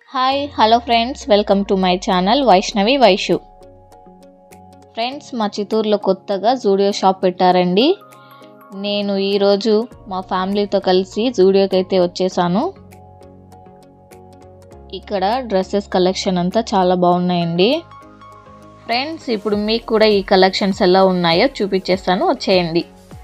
hi hello friends welcome to my channel Vaishnavi Vaishu friends మా చిత్తూరులో కొత్తగా జూడియో షాప్ పెట్టారండి నేను ఈరోజు మా ఫ్యామిలీతో కలిసి జూడియోకి అయితే వచ్చేసాను ఇక్కడ డ్రెస్సెస్ కలెక్షన్ అంతా చాలా బాగున్నాయండి ఫ్రెండ్స్ ఇప్పుడు మీకు కూడా ఈ కలెక్షన్స్ ఎలా ఉన్నాయో చూపించేస్తాను వచ్చేయండి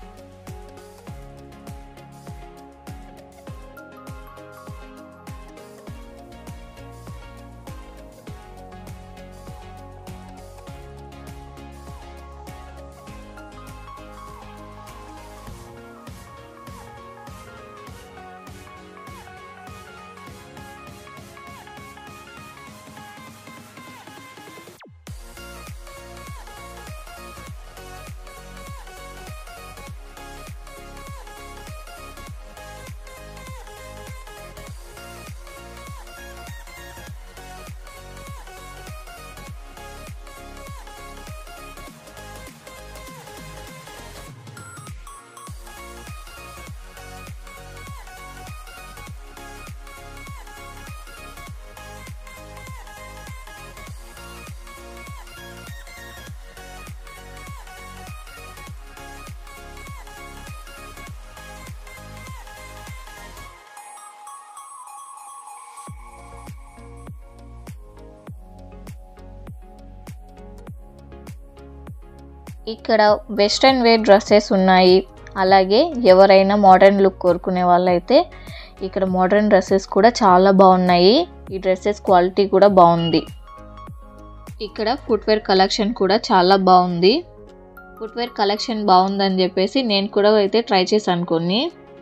ఇక్కడ వెస్ట్రన్ వేర్ డ్రెస్సెస్ ఉన్నాయి అలాగే ఎవరైనా మోడర్న్ లుక్ కోరుకునే వాళ్ళైతే ఇక్కడ మోడర్న్ డ్రెస్సెస్ కూడా చాలా బాగున్నాయి ఈ డ్రెస్సెస్ క్వాలిటీ కూడా బాగుంది ఇక్కడ ఫుట్వేర్ కలెక్షన్ కూడా చాలా బాగుంది ఫుట్వేర్ కలెక్షన్ బాగుందని చెప్పేసి నేను కూడా అయితే ట్రై చేశాను కొన్ని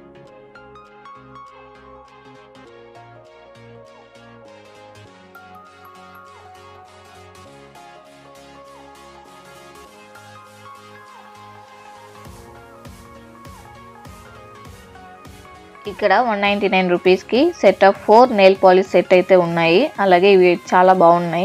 ఇక్కడ వన్ నైంటీ నైన్ రూపీస్కి set of four nail polish set అయితే ఉన్నాయి అలాగే ఇవి చాలా బాగున్నాయి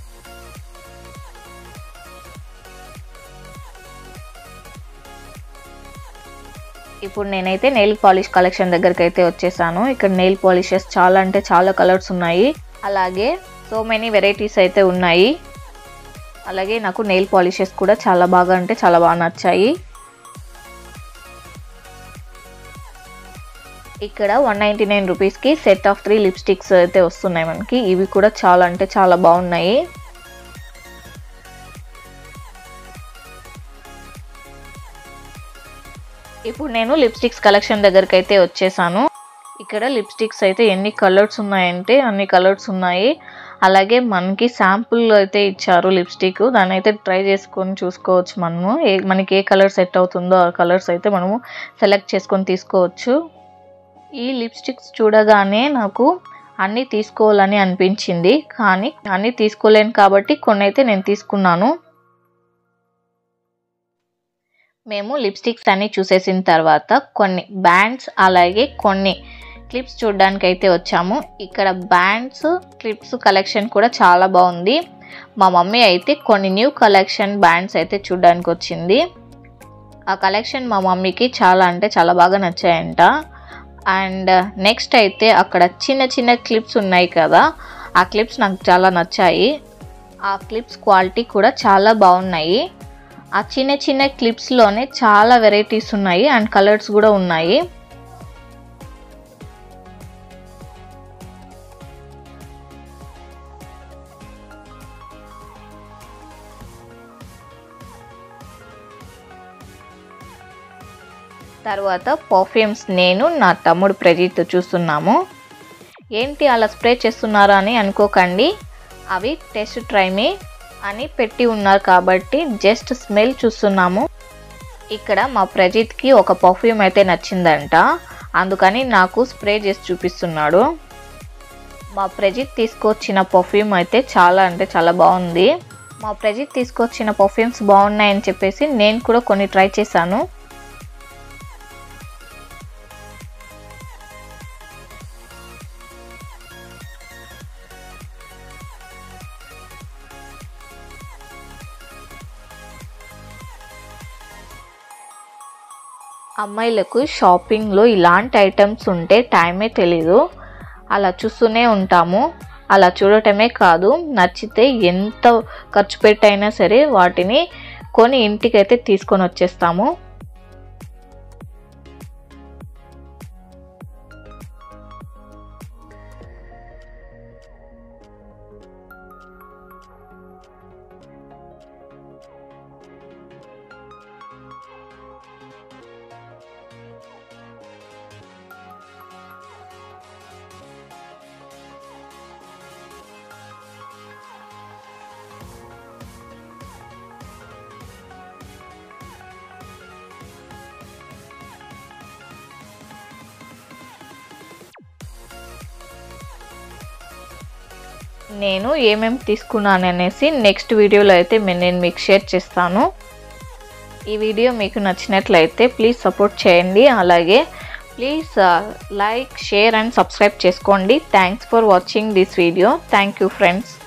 ఇప్పుడు నేనైతే నెయిల్ పాలిష్ కలెక్షన్ దగ్గరికి అయితే వచ్చేసాను ఇక్కడ నెయిల్ పాలిషెస్ చాలా అంటే చాలా కలర్స్ ఉన్నాయి అలాగే సో మెనీ వెరైటీస్ అయితే ఉన్నాయి అలాగే నాకు నెయిల్ పాలిషెస్ కూడా చాలా బాగా అంటే చాలా బాగా నచ్చాయి ఇక్కడ వన్ నైంటీ నైన్ రూపీస్కి సెట్ ఆఫ్ త్రీ లిప్స్టిక్స్ అయితే వస్తున్నాయి మనకి ఇవి కూడా చాలా అంటే చాలా బాగున్నాయి ఇప్పుడు నేను లిప్స్టిక్స్ కలెక్షన్ దగ్గరికి అయితే వచ్చేసాను ఇక్కడ లిప్స్టిక్స్ అయితే ఎన్ని కలర్స్ ఉన్నాయంటే అన్ని కలర్స్ ఉన్నాయి అలాగే మనకి శాంపుల్ అయితే ఇచ్చారు లిప్స్టిక్ దాన్ని అయితే ట్రై చేసుకొని చూసుకోవచ్చు మనము ఏ మనకి ఏ కలర్ సెట్ అవుతుందో ఆ కలర్స్ అయితే మనము సెలెక్ట్ చేసుకొని తీసుకోవచ్చు ఈ లిప్స్టిక్స్ చూడగానే నాకు అన్నీ తీసుకోవాలని అనిపించింది కానీ అన్నీ తీసుకోలేను కాబట్టి కొన్ని అయితే నేను తీసుకున్నాను మేము లిప్స్టిక్స్ అన్ని చూసేసిన తర్వాత కొన్ని బ్యాండ్స్ అలాగే కొన్ని క్లిప్స్ చూడడానికి అయితే వచ్చాము ఇక్కడ బ్యాండ్స్ క్లిప్స్ కలెక్షన్ కూడా చాలా బాగుంది మా మమ్మీ అయితే కొన్ని న్యూ కలెక్షన్ బ్యాండ్స్ అయితే చూడడానికి వచ్చింది ఆ కలెక్షన్ మా మమ్మీకి చాలా అంటే చాలా బాగా నచ్చాయంట అండ్ నెక్స్ట్ అయితే అక్కడ చిన్న చిన్న క్లిప్స్ ఉన్నాయి కదా ఆ క్లిప్స్ నాకు చాలా నచ్చాయి ఆ క్లిప్స్ క్వాలిటీ కూడా చాలా బాగున్నాయి ఆ చిన్న చిన్న క్లిప్స్లోనే చాలా వెరైటీస్ ఉన్నాయి అండ్ కలర్స్ కూడా ఉన్నాయి తర్వాత పర్ఫ్యూమ్స్ నేను నా తమ్ముడు ప్రజిత్ చూస్తున్నాము ఏంటి అలా స్ప్రే చేస్తున్నారా అని అనుకోకండి అవి టెస్ట్ ట్రైమే అని పెట్టి ఉన్నారు కాబట్టి జస్ట్ స్మెల్ చూస్తున్నాము ఇక్కడ మా ప్రజిత్కి ఒక పర్ఫ్యూమ్ అయితే నచ్చిందంట అందుకని నాకు స్ప్రే చేసి చూపిస్తున్నాడు మా ప్రజిత్ తీసుకొచ్చిన పర్ఫ్యూమ్ అయితే చాలా అంటే చాలా బాగుంది మా ప్రజిత్ తీసుకొచ్చిన పర్ఫ్యూమ్స్ బాగున్నాయని చెప్పేసి నేను కూడా కొన్ని ట్రై చేశాను అమ్మాయిలకు షాపింగ్లో ఇలాంటి ఐటమ్స్ ఉంటే టైమే తెలీదు అలా చూస్తూనే ఉంటాము అలా చూడటమే కాదు నచ్చితే ఎంత ఖర్చు పెట్టైనా సరే వాటిని కొని ఇంటికైతే తీసుకొని వచ్చేస్తాము నేను ఏమేమి తీసుకున్నాను అనేసి నెక్స్ట్ వీడియోలో అయితే మే- నేను మీకు షేర్ చేస్తాను ఈ వీడియో మీకు నచ్చినట్లయితే ప్లీజ్ సపోర్ట్ చేయండి అలాగే please like share and subscribe చేసుకోండి thanks for watching this video thank you friends